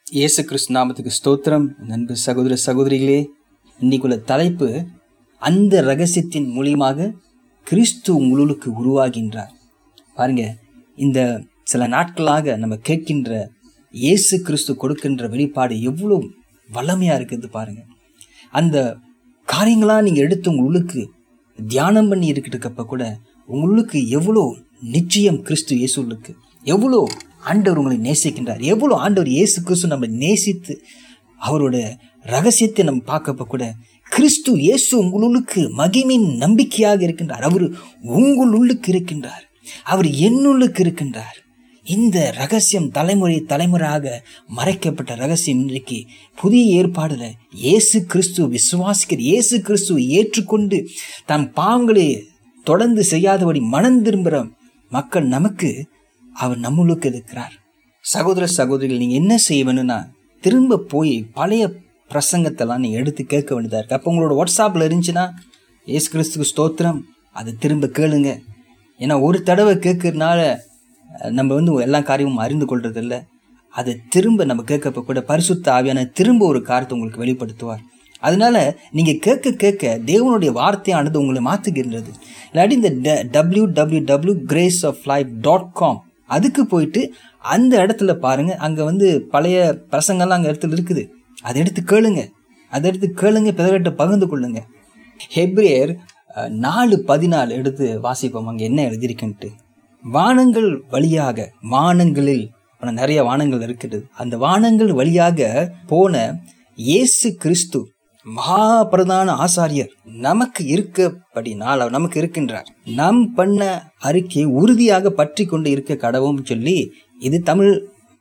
இயேசு கிறிஸ்து நாமத்துக்கு ஸ்தோத்திரம் நண்பு சகோதர சகோதரிகளே இன்னைக்குள்ள தலைப்பு அந்த ரகசியத்தின் மூலியமாக கிறிஸ்து உங்களுக்கு உருவாகின்றார் பாருங்க இந்த சில நாட்களாக நம்ம கேட்கின்ற இயேசு கிறிஸ்து கொடுக்கின்ற வெளிப்பாடு எவ்வளோ வல்லமையா இருக்குது பாருங்க அந்த காரியங்களா நீங்க எடுத்து உங்க உள்ளுக்கு தியானம் பண்ணி இருக்கிட்டு கூட உங்களுக்கு எவ்வளோ நிச்சயம் கிறிஸ்து இயேசுலுக்கு எவ்வளோ ஆண்டவர் உங்களை நேசிக்கின்றார் எவ்வளோ ஆண்டவர் இயேசு கிறிஸ்து நம்ம நேசித்து அவரோட ரகசியத்தை நம்ம பார்க்கப்ப கூட கிறிஸ்து இயேசு உங்களுக்கு மகிமின் நம்பிக்கையாக இருக்கின்றார் அவர் உங்களுள்ளுக்கு இருக்கின்றார் அவர் என்னுள்ளுக்கு இருக்கின்றார் இந்த ரகசியம் தலைமுறை தலைமுறையாக மறைக்கப்பட்ட ரகசியம் இன்றைக்கு புதிய ஏற்பாடுல இயேசு கிறிஸ்து விசுவாசிக்கிற இயேசு கிறிஸ்துவை ஏற்றுக்கொண்டு தன் பாவங்களை தொடர்ந்து செய்யாதபடி மனம் திரும்புகிற மக்கள் நமக்கு அவர் நம்மளுக்கு இருக்கிறார் சகோதர சகோதரிகள் நீங்க என்ன செய்ய வேணும்னா திரும்ப போய் பழைய பிரசங்கத்தெல்லாம் நீங்க எடுத்து கேட்க வேண்டியதா இருக்கு அப்போ உங்களோட வாட்ஸ்அப்ல இருந்துச்சுன்னா ஏசு கிறிஸ்துக்கு ஸ்தோத்திரம் அதை திரும்ப கேளுங்க ஏன்னா ஒரு தடவை கேட்கறதுனால நம்ம வந்து எல்லா காரியமும் அறிந்து கொள்றது இல்லை அதை திரும்ப நம்ம கேட்கப்ப கூட பரிசுத்த ஆவியான திரும்ப ஒரு காரியத்தை உங்களுக்கு வெளிப்படுத்துவார் அதனால நீங்க கேட்க கேட்க தேவனுடைய வார்த்தையானது உங்களை மாத்துகின்றது இல்லாட்டி இந்த W W W grace of life dot com அதுக்கு போயிட்டு அந்த இடத்துல பாருங்க அங்க வந்து பழைய பிரசங்கெல்லாம் அங்க இடத்துல இருக்குது அதை எடுத்து கேளுங்க அதை எடுத்து கேளுங்க பிறர்கிட்ட பகிர்ந்து கொள்ளுங்க ஹெப்ரியர் நாலு பதினாலு எடுத்து வாசிப்போம் அங்க என்ன எழுதியிருக்குன்ட்டு வானங்கள் வழியாக வானங்களில் நிறைய வானங்கள் இருக்கிறது அந்த வானங்கள் வழியாக போன இயேசு கிறிஸ்து மகா பிரதான ஆசாரியர் நமக்கு இருக்கப்படினால் அவர் நமக்கு இருக்கின்றார் நாம் பண்ண அறிக்கை உறுதியாக பற்றி கொண்டு இருக்க கடவும் சொல்லி இது தமிழ்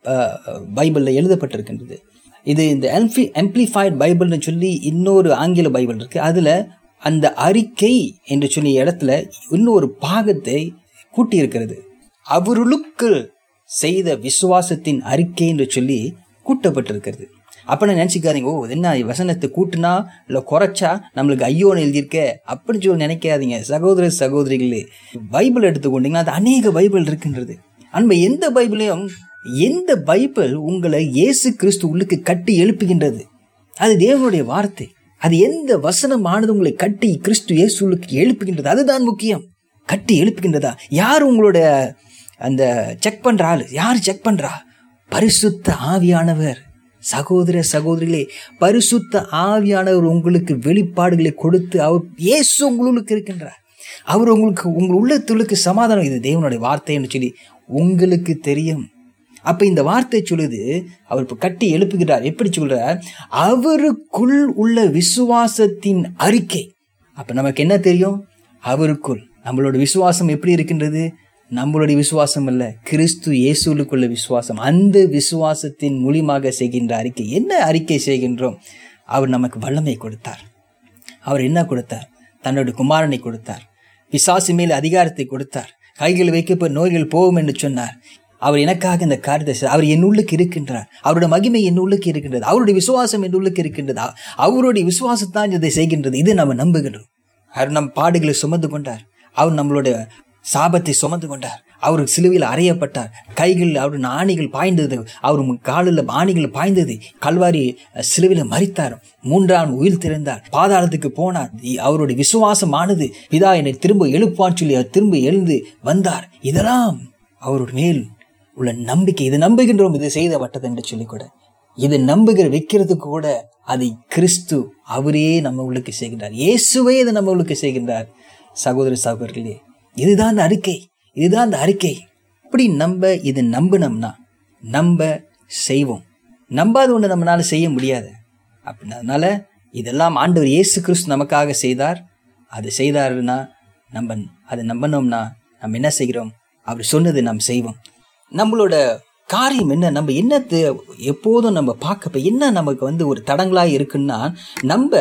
பைபிள்ல எழுதப்பட்டிருக்கின்றது இது இந்த எம்பி எம்ப்ளிஃபைட் பைபிள்னு சொல்லி இன்னொரு ஆங்கில பைபிள் இருக்கு அதுல அந்த அறிக்கை என்று சொல்லிய இடத்துல இன்னொரு பாகத்தை கூட்டி இருக்கிறது அவர்களுக்கு செய்த விசுவாசத்தின் அறிக்கை என்று சொல்லி கூட்டப்பட்டிருக்கிறது அப்ப நான் நினைச்சுக்காதீங்க ஓ என்ன வசனத்தை கூட்டுனா இல்ல குறைச்சா நம்மளுக்கு ஐயோன்னு எழுதியிருக்க அப்படின்னு சொல்லி நினைக்காதீங்க சகோதர சகோதரிகளே பைபிள் எடுத்துக்கொண்டீங்கன்னா அது அநேக பைபிள் இருக்கின்றது அன்பை எந்த பைபிளையும் எந்த பைபிள் உங்களை இயேசு கிறிஸ்து உள்ளுக்கு கட்டி எழுப்புகின்றது அது தேவனுடைய வார்த்தை அது எந்த வசனமானது உங்களை கட்டி கிறிஸ்து இயேசுக்கு எழுப்புகின்றது அதுதான் முக்கியம் கட்டி எழுப்புகின்றதா யார் உங்களோட அந்த செக் பண்ற ஆளு யார் செக் பண்றா பரிசுத்த ஆவியானவர் சகோதர சகோதரிகளே பரிசுத்த ஆவியானவர் உங்களுக்கு வெளிப்பாடுகளை கொடுத்து அவர் இயேசு உங்களுக்கு இருக்கின்றார் அவர் உங்களுக்கு உங்கள் உள்ளத்துள்ளுக்கு சமாதானம் இது தேவனுடைய வார்த்தைன்னு சொல்லி உங்களுக்கு தெரியும் அப்ப இந்த வார்த்தை சொல்லுது அவர் இப்ப கட்டி எழுப்புகிறார் எப்படி சொல்றார் அவருக்குள் உள்ள விசுவாசத்தின் அறிக்கை அப்ப நமக்கு என்ன தெரியும் அவருக்குள் நம்மளோட விசுவாசம் எப்படி இருக்கின்றது நம்மளுடைய விசுவாசம் அல்ல கிறிஸ்து இயேசுலுக்குள்ள விசுவாசம் அந்த விசுவாசத்தின் மூலியமாக செய்கின்ற அறிக்கை என்ன அறிக்கை செய்கின்றோம் அவர் நமக்கு வல்லமை கொடுத்தார் அவர் என்ன கொடுத்தார் தன்னுடைய குமாரனை கொடுத்தார் பிசாசு மேல் அதிகாரத்தை கொடுத்தார் கைகள் வைக்கப்ப நோய்கள் போகும் என்று சொன்னார் அவர் எனக்காக இந்த காரியத்தை அவர் என் உள்ளுக்கு இருக்கின்றார் அவருடைய மகிமை என் உள்ளுக்கு இருக்கின்றது அவருடைய விசுவாசம் என் உள்ளுக்கு இருக்கின்றது அவருடைய விசுவாசத்தான் இதை செய்கின்றது இது நம்ம நம்புகின்றோம் அவர் நம் பாடுகளை சுமந்து கொண்டார் அவர் நம்மளுடைய சாபத்தை சுமந்து கொண்டார் அவர் சிலுவையில் அறையப்பட்டார் கைகள் அவர் ஆணிகள் பாய்ந்தது அவர் காலில் ஆணிகள் பாய்ந்தது கல்வாரி சிலுவையில் மறித்தார் மூன்றாம் உயிர் திறந்தார் பாதாளத்துக்கு போனார் அவருடைய விசுவாசமானது பிதா என்னை திரும்ப எழுப்பான்னு சொல்லி அவர் திரும்ப எழுந்து வந்தார் இதெல்லாம் அவருடைய மேல் உள்ள நம்பிக்கை இது நம்புகின்றோம் இது செய்த வட்டது என்று சொல்லி கூட இது நம்புகிற வைக்கிறதுக்கு கூட அதை கிறிஸ்து அவரே நம்ம உள்ளுக்கு செய்கின்றார் இயேசுவே இதை நம்ம உள்ளுக்கு செய்கின்றார் சகோதர சகோதரர்களே இதுதான் அந்த அறிக்கை இதுதான் அந்த அறிக்கை அப்படி நம்ம இது நம்பினோம்னா நம்ப செய்வோம் நம்பாத ஒன்று நம்மளால செய்ய முடியாது அப்படின்றதுனால இதெல்லாம் ஆண்டவர் இயேசு கிறிஸ்து நமக்காக செய்தார் அது செய்தாருன்னா நம்ம அதை நம்பினோம்னா நம்ம என்ன செய்கிறோம் அவர் சொன்னது நாம் செய்வோம் நம்மளோட காரியம் என்ன நம்ம என்னத்தை எப்போதும் நம்ம பார்க்க என்ன நமக்கு வந்து ஒரு தடங்களாக இருக்குன்னா நம்ம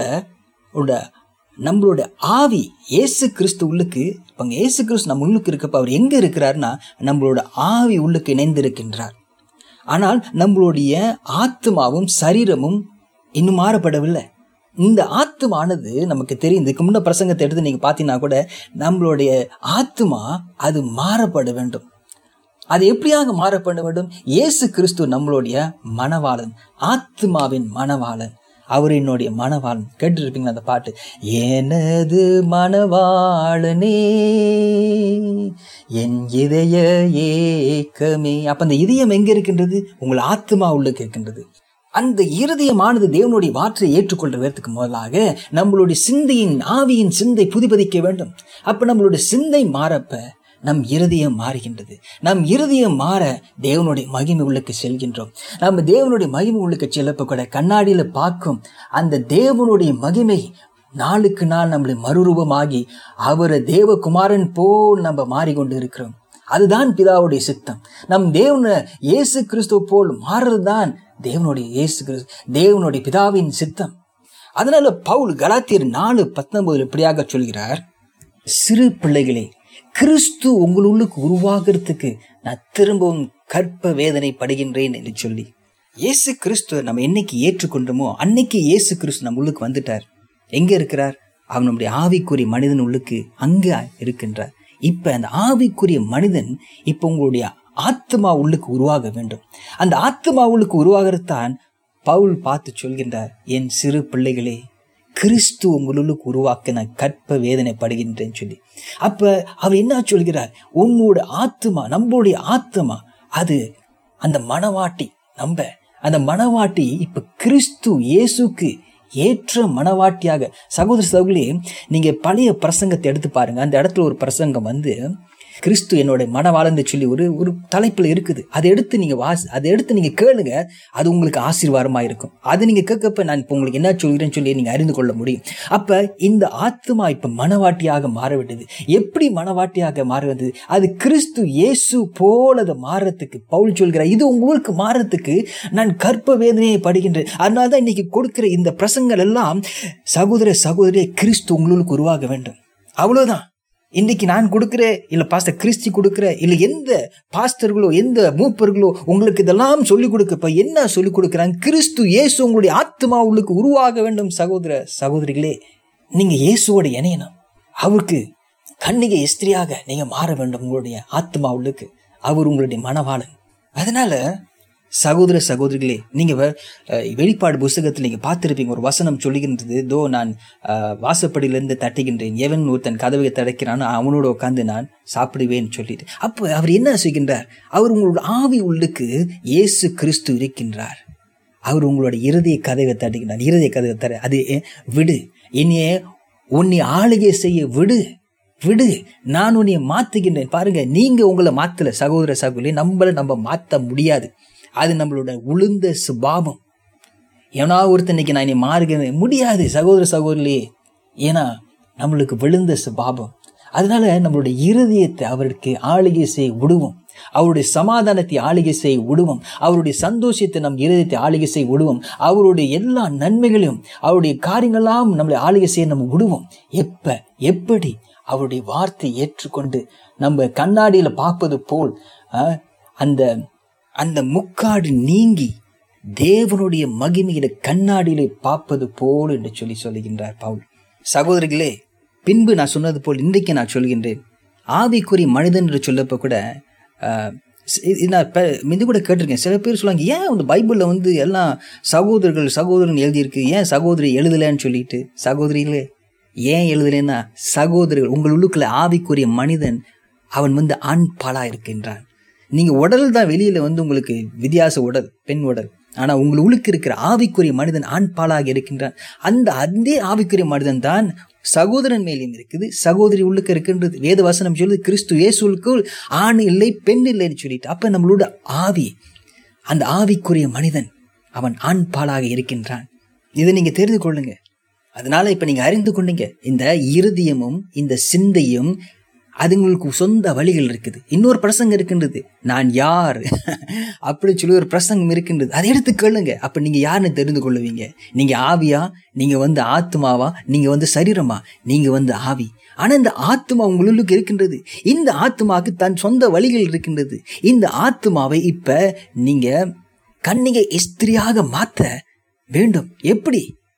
நம்மளோட ஆவி ஏசு கிறிஸ்து உள்ளுக்கு இப்போ ஏசு கிறிஸ்து நம்ம உள்ளுக்கு இருக்கப்ப அவர் எங்க இருக்கிறாருன்னா நம்மளோட ஆவி உள்ளுக்கு இணைந்திருக்கின்றார் ஆனால் நம்மளுடைய ஆத்மாவும் சரீரமும் இன்னும் மாறப்படவில்லை இந்த ஆத்மானது நமக்கு தெரியும் இதுக்கு முன்ன பிரசங்கத்தை எடுத்து நீங்க பாத்தீங்கன்னா கூட நம்மளுடைய ஆத்மா அது மாறப்பட வேண்டும் அது எப்படியாக மாறப்பட வேண்டும் இயேசு கிறிஸ்து நம்மளுடைய மணவாளன் ஆத்மாவின் மணவாளன் அவர் என்னுடைய மணவாளன் கேட்டுருப்பீங்களா அந்த பாட்டு எனது மணவாளனே என் இதய ஏக்கமே அப்ப அந்த இதயம் எங்க இருக்கின்றது உங்கள் ஆத்மா உள்ளுக்கு இருக்கின்றது அந்த இருதயமானது தேவனுடைய வாற்றை ஏற்றுக்கொள்றதுக்கு முதலாக நம்மளுடைய சிந்தையின் ஆவியின் சிந்தை புதுப்பிக்க வேண்டும் அப்ப நம்மளுடைய சிந்தை மாறப்ப நம் இருதயம் மாறுகின்றது நம் இருதயம் மாற தேவனுடைய மகிமை உள்ளுக்கு செல்கின்றோம் நம்ம தேவனுடைய மகிமை உள்ளுக்கு செல்லப்ப கூட கண்ணாடியில பார்க்கும் அந்த தேவனுடைய மகிமை நாளுக்கு நாள் நம்மளை மறுரூபமாகி அவரை தேவகுமாரன் போல் நம்ம மாறிக்கொண்டு இருக்கிறோம் அதுதான் பிதாவுடைய சித்தம் நம் தேவன இயேசு கிறிஸ்துவ போல் மாறுறதுதான் தேவனுடைய இயேசு கிறிஸ்து தேவனுடைய பிதாவின் சித்தம் அதனால பவுல் கலாத்தியர் நாலு பத்தொன்பது இப்படியாக சொல்கிறார் சிறு பிள்ளைகளே கிறிஸ்து உங்களுள்ளுக்கு உருவாகிறதுக்கு நான் திரும்பவும் கற்ப வேதனை படுகின்றேன் என்று சொல்லி இயேசு கிறிஸ்துவ நம்ம என்னைக்கு ஏற்றுக்கொண்டோமோ அன்னைக்கு இயேசு கிறிஸ்து நம்ம உள்ளுக்கு வந்துட்டார் எங்க இருக்கிறார் அவன் நம்முடைய ஆவிக்குரிய மனிதன் உள்ளுக்கு அங்க இருக்கின்றார் இப்ப அந்த ஆவிக்குரிய மனிதன் இப்ப உங்களுடைய ஆத்மா உள்ளுக்கு உருவாக வேண்டும் அந்த ஆத்மா உள்ளுக்கு உருவாகிறது தான் பவுல் பார்த்து சொல்கின்றார் என் சிறு பிள்ளைகளே கிறிஸ்து உங்களுக்கு உருவாக்க நான் கற்ப வேதனைப்படுகின்றேன்னு சொல்லி அப்ப அவர் என்ன சொல்கிறார் உன்னோட ஆத்மா நம்மளுடைய ஆத்மா அது அந்த மனவாட்டி நம்ப அந்த மனவாட்டி இப்ப கிறிஸ்து இயேசுக்கு ஏற்ற மனவாட்டியாக சகோதர சகோதரி நீங்க பழைய பிரசங்கத்தை எடுத்து பாருங்க அந்த இடத்துல ஒரு பிரசங்கம் வந்து கிறிஸ்து என்னோட மனவாளன்னு சொல்லி ஒரு ஒரு தலைப்புல இருக்குது அதை எடுத்து நீங்க வாசி அதை எடுத்து நீங்க கேளுங்க அது உங்களுக்கு ஆசீர்வாதமா இருக்கும் அது நீங்க கேட்கப்ப நான் இப்போ உங்களுக்கு என்ன சொல்கிறேன்னு சொல்லி நீங்க அறிந்து கொள்ள முடியும் அப்ப இந்த ஆத்மா இப்ப மனவாட்டியாக மாறவிட்டது எப்படி மனவாட்டியாக மாறுவது அது கிறிஸ்து இயேசு போல அதை மாறத்துக்கு பவுல் சொல்கிறார் இது உங்களுக்கு மாறத்துக்கு நான் கற்ப வேதனையை படுகின்றேன் அதனால தான் இன்னைக்கு கொடுக்கிற இந்த பிரசங்கள் எல்லாம் சகோதர சகோதரியை கிறிஸ்து உங்களுக்கு உருவாக வேண்டும் அவ்வளவுதான் இன்னைக்கு நான் கொடுக்கிற இல்ல பாஸ்டர் கிறிஸ்டி கொடுக்கிற இல்ல எந்த பாஸ்டர்களோ எந்த மூப்பர்களோ உங்களுக்கு இதெல்லாம் சொல்லிக் கொடுக்கப்ப என்ன சொல்லிக் கொடுக்குறாங்க கிறிஸ்து இயேசு உங்களுடைய ஆத்மா உள்ளுக்கு உருவாக வேண்டும் சகோதர சகோதரிகளே நீங்க இயேசுவோட இணையணும் அவருக்கு கண்ணிகை எஸ்திரியாக நீங்க மாற வேண்டும் உங்களுடைய ஆத்மா உள்ளுக்கு அவர் உங்களுடைய மனவாளன் அதனால சகோதர சகோதரிகளே நீங்க வெளிப்பாடு புஸ்தகத்தில் நீங்க பார்த்திருப்பீங்க ஒரு வசனம் சொல்லுகின்றது தோ நான் வாசப்படியிலிருந்து தட்டுகின்றேன் எவன் ஒருத்தன் கதவை தடைக்கிறானோ அவனோட உட்காந்து நான் சாப்பிடுவேன் சொல்லிட்டு அப்போ அவர் என்ன செய்கின்றார் அவர் உங்களோட ஆவி உள்ளுக்கு இயேசு கிறிஸ்து இருக்கின்றார் அவர் உங்களோட இருதய கதவை தட்டுகின்றார் இருதய கதவை தர அது விடு என்னைய உன்னை ஆளுகை செய்ய விடு விடு நான் உன்னை மாத்துகின்றேன் பாருங்க நீங்க உங்களை மாத்தல சகோதர சகோதரி நம்மள நம்ம மாத்த முடியாது அது நம்மளோட உளுந்த சுபாவம் ஏன்னா ஒருத்தன் இன்னைக்கு நான் இனி மாறுகிறேன் முடியாது சகோதர சகோதரிலே ஏன்னா நம்மளுக்கு விழுந்த சுபாவம் அதனால நம்மளுடைய இருதயத்தை அவருக்கு ஆளுகை செய்ய விடுவோம் அவருடைய சமாதானத்தை ஆளுகை செய்ய விடுவோம் அவருடைய சந்தோஷத்தை நம் இருதயத்தை ஆளுகை செய்ய விடுவோம் அவருடைய எல்லா நன்மைகளையும் அவருடைய காரியங்களாம் நம்மளை ஆளுகை செய்ய நம்ம விடுவோம் எப்ப எப்படி அவருடைய வார்த்தை ஏற்றுக்கொண்டு நம்ம கண்ணாடியில பார்ப்பது போல் அந்த அந்த முக்காடு நீங்கி தேவனுடைய மகிமையில கண்ணாடியிலே பார்ப்பது போல் என்று சொல்லி சொல்லுகின்றார் பவுல் சகோதரிகளே பின்பு நான் சொன்னது போல் இன்றைக்கு நான் சொல்கின்றேன் ஆவிக்குரிய மனிதன் என்று சொல்லப்ப கூட நான் இது கூட கேட்டிருக்கேன் சில பேர் சொல்லுவாங்க ஏன் அந்த பைபிளில் வந்து எல்லாம் சகோதரர்கள் சகோதரன் எழுதியிருக்கு ஏன் சகோதரி எழுதலைன்னு சொல்லிட்டு சகோதரிகளே ஏன் எழுதலைன்னா சகோதரர்கள் உங்கள் உள்ளுக்குள்ள ஆவிக்குரிய மனிதன் அவன் வந்து ஆண் பாலா இருக்கின்றான் நீங்க உடல் தான் வெளியில வந்து உங்களுக்கு வித்தியாச உடல் பெண் உடல் ஆனா உங்கள் உள்ளுக்கு இருக்கிற ஆவிக்குரிய மனிதன் ஆண் பாலாக இருக்கின்றான் அந்த அதே ஆவிக்குரிய மனிதன் தான் சகோதரன் மேலேயும் இருக்குது சகோதரி உள்ளுக்கு இருக்கின்றது வேத வசனம் சொல்லுது கிறிஸ்து இயேசுக்குள் ஆண் இல்லை பெண் இல்லைன்னு சொல்லிட்டு அப்ப நம்மளோட ஆவி அந்த ஆவிக்குரிய மனிதன் அவன் ஆண் பாலாக இருக்கின்றான் இதை நீங்க தெரிந்து கொள்ளுங்க அதனால இப்ப நீங்க அறிந்து கொண்டீங்க இந்த இருதயமும் இந்த சிந்தையும் அதுங்களுக்கு சொந்த வழிகள் இருக்குது இன்னொரு பிரசங்கம் இருக்கின்றது நான் யார் அப்படி சொல்லி ஒரு பிரசங்கம் இருக்கின்றது அதை எடுத்து கேளுங்க அப்ப நீங்க யாருன்னு தெரிந்து கொள்ளுவீங்க நீங்க ஆவியா நீங்க வந்து ஆத்மாவா நீங்க வந்து சரீரமா நீங்க வந்து ஆவி ஆனா இந்த ஆத்மா உங்களுக்கு இருக்கின்றது இந்த ஆத்மாவுக்கு தன் சொந்த வழிகள் இருக்கின்றது இந்த ஆத்மாவை இப்ப நீங்க கண்ணிகை இஸ்திரியாக மாத்த வேண்டும் எப்படி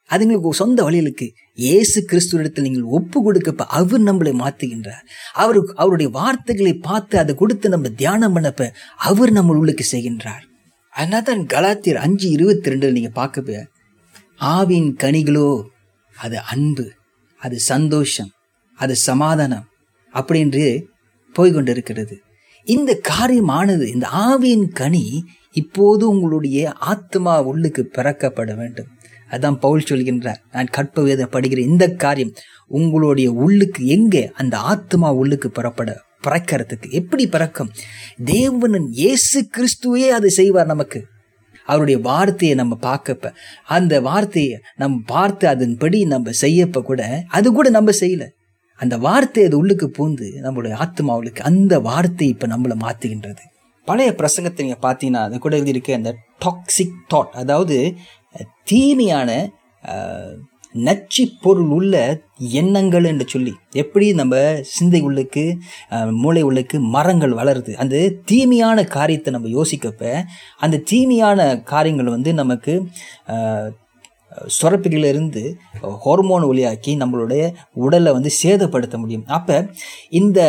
அதுங்களுக்கு சொந்த வழிகளுக்கு இயேசு கிறிஸ்துவிடத்தில் நீங்கள் ஒப்பு கொடுக்கப்ப அவர் நம்மளை மாற்றுகின்றார் அவர் அவருடைய வார்த்தைகளை பார்த்து அதை கொடுத்து நம்ம தியானம் பண்ணப்ப அவர் நம்ம உள்ளுக்கு செய்கின்றார் அதனால தான் கலாத்தியர் அஞ்சு இருபத்தி ரெண்டுல நீங்கள் பார்க்க ஆவின் கனிகளோ அது அன்பு அது சந்தோஷம் அது சமாதானம் அப்படின்று போய்கொண்டிருக்கிறது இந்த காரியமானது இந்த ஆவியின் கனி இப்போது உங்களுடைய ஆத்மா உள்ளுக்கு பிறக்கப்பட வேண்டும் அதான் பவுல் சொல்கின்றார் நான் கற்ப வேத படிக்கிற இந்த காரியம் உங்களுடைய உள்ளுக்கு எங்கே அந்த ஆத்மா உள்ளுக்கு புறப்பட பிறக்கிறதுக்கு எப்படி பிறக்கும் தேவனன் இயேசு கிறிஸ்துவே அதை செய்வார் நமக்கு அவருடைய வார்த்தையை நம்ம பார்க்கப்ப அந்த வார்த்தையை நம்ம பார்த்து அதன்படி நம்ம செய்யப்ப கூட அது கூட நம்ம செய்யல அந்த வார்த்தை அது உள்ளுக்கு பூந்து நம்மளுடைய ஆத்மாவுக்கு அந்த வார்த்தை இப்போ நம்மளை மாற்றுகின்றது பழைய பிரசங்கத்தை நீங்கள் பார்த்தீங்கன்னா அது கூட எழுதியிருக்க அந்த டாக்ஸிக் தாட் அதாவது தீமையான நச்சு பொருள் உள்ள எண்ணங்கள் என்று சொல்லி எப்படி நம்ம சிந்தை உள்ளுக்கு மூளை உள்ளுக்கு மரங்கள் வளருது அந்த தீமையான காரியத்தை நம்ம யோசிக்கப்ப அந்த தீமையான காரியங்கள் வந்து நமக்கு சுரப்பிகளிலிருந்து ஹார்மோன் ஒளியாக்கி நம்மளுடைய உடலை வந்து சேதப்படுத்த முடியும் அப்போ இந்த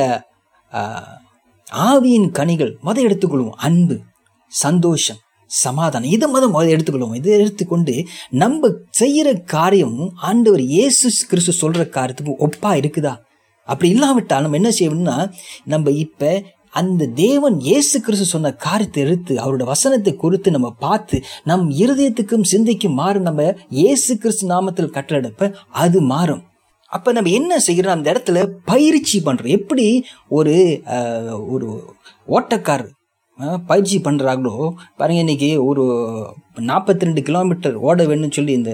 ஆவியின் கனிகள் மத எடுத்துக்கொள்வோம் அன்பு சந்தோஷம் சமாதானம் இதை மதம் எடுத்துக்கொள்வோம் இதை எடுத்துக்கொண்டு நம்ம செய்கிற காரியம் ஆண்டவர் இயேசு கிறிஸ்து சொல்கிற காரியத்துக்கு ஒப்பா இருக்குதா அப்படி இல்லாவிட்டால் நம்ம என்ன செய்யணும்னா நம்ம இப்போ அந்த தேவன் இயேசு கிறிஸ்து சொன்ன காரியத்தை எடுத்து அவரோட வசனத்தை குறித்து நம்ம பார்த்து நம் இருதயத்துக்கும் சிந்தைக்கும் மாறும் நம்ம இயேசு கிறிஸ்து நாமத்தில் கட்டளடப்ப அது மாறும் அப்போ நம்ம என்ன செய்கிறோம் அந்த இடத்துல பயிற்சி பண்ணுறோம் எப்படி ஒரு ஒரு ஓட்டக்கார் பயிற்சி பண்ணுறாங்களோ பாருங்கள் இன்றைக்கி ஒரு நாற்பத்தி ரெண்டு கிலோமீட்டர் ஓட வேணும்னு சொல்லி இந்த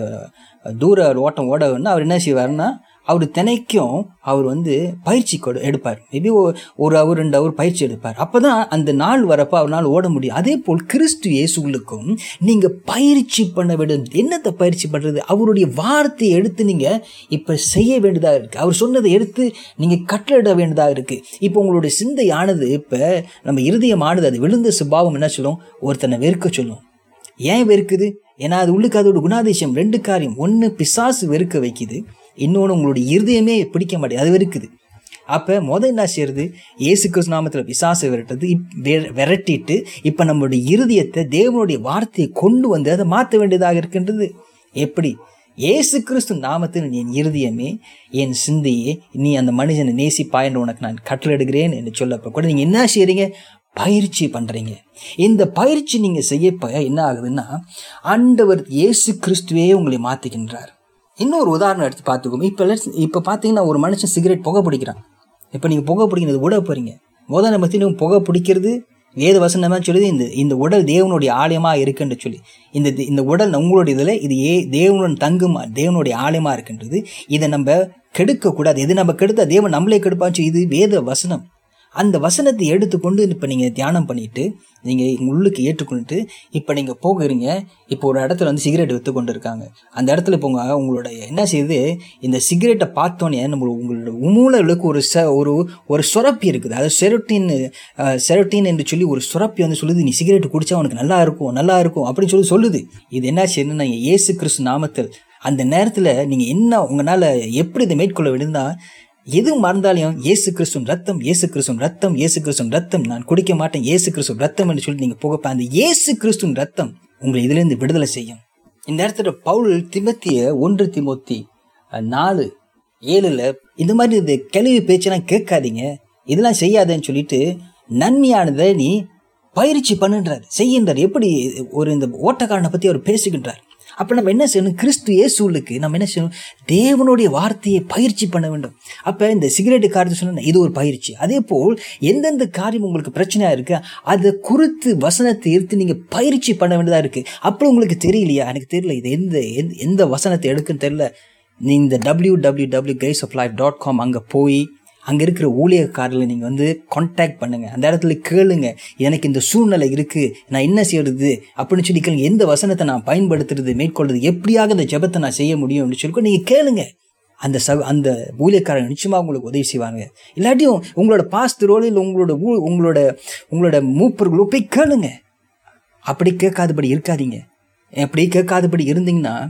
தூர ஓட்டம் ஓட வேணும்னா அவர் என்ன செய்வார்னா அவர் தினைக்கும் அவர் வந்து பயிற்சி கொடு எடுப்பார் மேபி ஒரு அவர் ரெண்டு அவர் பயிற்சி எடுப்பார் அப்போ தான் அந்த நாள் வரப்போ அவரால் ஓட முடியும் அதே போல் கிறிஸ்து இயேசுகளுக்கும் நீங்கள் பயிற்சி பண்ண வேண்டும் என்னத்தை பயிற்சி பண்ணுறது அவருடைய வார்த்தையை எடுத்து நீங்கள் இப்போ செய்ய வேண்டியதாக இருக்குது அவர் சொன்னதை எடுத்து நீங்கள் கட்டளிட வேண்டியதாக இருக்குது இப்போ உங்களுடைய சிந்தையானது இப்போ நம்ம இருதயமானது அது விழுந்த சுபாவம் என்ன சொல்லும் ஒருத்தனை வெறுக்க சொல்லும் ஏன் வெறுக்குது ஏன்னா அது உள்ளுக்கு அதோட குணாதிசயம் ரெண்டு காரியம் ஒன்று பிசாசு வெறுக்க வைக்குது இன்னொன்று உங்களுடைய இருதயமே பிடிக்க மாட்டேது அது வெறுக்குது அப்போ முதல் என்ன செய்யறது ஏசு கிறிஸ்து நாமத்தில் பிசாசை விரட்டுறது விரட்டிட்டு இப்போ நம்மளுடைய இருதயத்தை தேவனுடைய வார்த்தையை கொண்டு வந்து அதை மாற்ற வேண்டியதாக இருக்கின்றது எப்படி ஏசு கிறிஸ்து நாமத்தில் என் இருதயமே என் சிந்தையே நீ அந்த மனுஷனை நேசிப்பாய் என்று உனக்கு நான் கட்டளிடுகிறேன் என்று சொல்லப்போ கூட நீங்கள் என்ன செய்கிறீங்க பயிற்சி பண்ணுறீங்க இந்த பயிற்சி நீங்கள் செய்யப்ப என்ன ஆகுதுன்னா ஆண்டவர் இயேசு கிறிஸ்துவே உங்களை மாற்றுகின்றார் இன்னொரு உதாரணம் எடுத்து பார்த்துக்கோங்க இப்போ இப்போ பார்த்தீங்கன்னா ஒரு மனுஷன் சிகரெட் புகை பிடிக்கிறான் இப்போ நீங்கள் புகை பிடிக்கிறது விட போகிறீங்க முதல் நம்ம நீங்கள் புகை பிடிக்கிறது வேத வசனமாக சொல்லுது இந்த இந்த உடல் தேவனுடைய ஆலயமாக இருக்குன்னு சொல்லி இந்த இந்த உடல் உங்களுடைய இதில் இது ஏ தேவனுடன் தங்கும் தேவனுடைய ஆலயமாக இருக்குன்றது இதை நம்ம கெடுக்கக்கூடாது எது நம்ம கெடுத்தா தேவன் நம்மளே கெடுப்பாச்சு இது வேத வசனம் அந்த வசனத்தை எடுத்துக்கொண்டு இப்போ நீங்கள் தியானம் பண்ணிட்டு நீங்கள் உள்ளுக்கு ஏற்றுக்கொண்டுட்டு இப்போ நீங்கள் போகிறீங்க இப்போ ஒரு இடத்துல வந்து சிகரெட் விற்று கொண்டு இருக்காங்க அந்த இடத்துல போங்க உங்களோட என்ன செய்யுது இந்த சிகரெட்டை பார்த்தோன்னே நம்ம உங்களோட மூளைகளுக்கு ஒரு ச ஒரு ஒரு சுரப்பி இருக்குது அதாவது செரோட்டின் செரோட்டின் என்று சொல்லி ஒரு சுரப்பி வந்து சொல்லுது நீ சிகரெட் குடிச்சா உனக்கு நல்லா இருக்கும் நல்லா இருக்கும் அப்படின்னு சொல்லி சொல்லுது இது என்ன செய்யணும்னா இயேசு கிறிஸ்து நாமத்தில் அந்த நேரத்தில் நீங்கள் என்ன உங்களால் எப்படி இதை மேற்கொள்ள வேண்டியதுன்னா எது மறந்தாலையும் இயேசு கிறிஸ்துவன் ரத்தம் இயேசு கிறிஸ்துவன் ரத்தம் இயேசு கிறிஸ்துவன் ரத்தம் நான் குடிக்க மாட்டேன் இயேசு கிறிஸ்துவன் ரத்தம் என்று சொல்லி நீங்கள் போகப்ப அந்த இயேசு கிறிஸ்துவன் ரத்தம் உங்களை இதிலிருந்து விடுதலை செய்யும் இந்த இடத்துல பவுல் திமத்திய ஒன்று திமுத்தி நாலு ஏழுல இந்த மாதிரி இந்த கேள்வி பேச்செல்லாம் கேட்காதீங்க இதெல்லாம் செய்யாதேன்னு சொல்லிட்டு நன்மையானதை நீ பயிற்சி பண்ணுன்றார் செய்கின்றார் எப்படி ஒரு இந்த ஓட்டக்காரனை பற்றி அவர் பேசுகின்றார் அப்போ நம்ம என்ன செய்யணும் கிறிஸ்து இயேசுலுக்கு நம்ம என்ன செய்யணும் தேவனுடைய வார்த்தையை பயிற்சி பண்ண வேண்டும் அப்போ இந்த சிகரெட்டு காரியத்தை சொன்ன இது ஒரு பயிற்சி அதே போல் எந்தெந்த காரியம் உங்களுக்கு பிரச்சனையாக இருக்கு அதை குறித்து வசனத்தை எடுத்து நீங்கள் பயிற்சி பண்ண வேண்டியதாக இருக்குது அப்போ உங்களுக்கு தெரியலையா எனக்கு தெரியல இது எந்த எந்த வசனத்தை எடுக்குன்னு தெரியல நீ இந்த W W W guys of life dot com அங்கே போய் அங்கே இருக்கிற ஊழியக்காரர்களை நீங்கள் வந்து காண்டாக்ட் பண்ணுங்கள் அந்த இடத்துல கேளுங்க எனக்கு இந்த சூழ்நிலை இருக்குது நான் என்ன செய்யறது அப்படின்னு சொல்லி கேளுங்க எந்த வசனத்தை நான் பயன்படுத்துறது மேற்கொள்றது எப்படியாக இந்த ஜெபத்தை நான் செய்ய முடியும் அப்படின்னு சொல்லி நீங்கள் கேளுங்க அந்த ச அந்த ஊழியக்காரங்க நிச்சயமாக உங்களுக்கு உதவி செய்வாங்க இல்லாட்டியும் உங்களோட பாஸ்தரோடு இல்லை உங்களோட ஊ உங்களோட உங்களோட மூப்பர்களோ போய் கேளுங்க அப்படி கேட்காதபடி இருக்காதீங்க அப்படி கேட்காதபடி இருந்தீங்கன்னா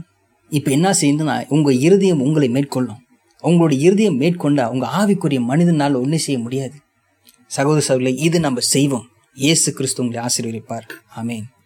இப்போ என்ன செய்யுதுன்னா உங்கள் இருதயம் உங்களை மேற்கொள்ளும் உங்களுடைய இருதயம் மேற்கொண்டா உங்கள் ஆவிக்குரிய மனிதனால் ஒன்றும் செய்ய முடியாது சகோதர சகோதரி இது நம்ம செய்வோம் இயேசு கிறிஸ்து உங்களை ஆசீர்வதிப்பார் ஆமென்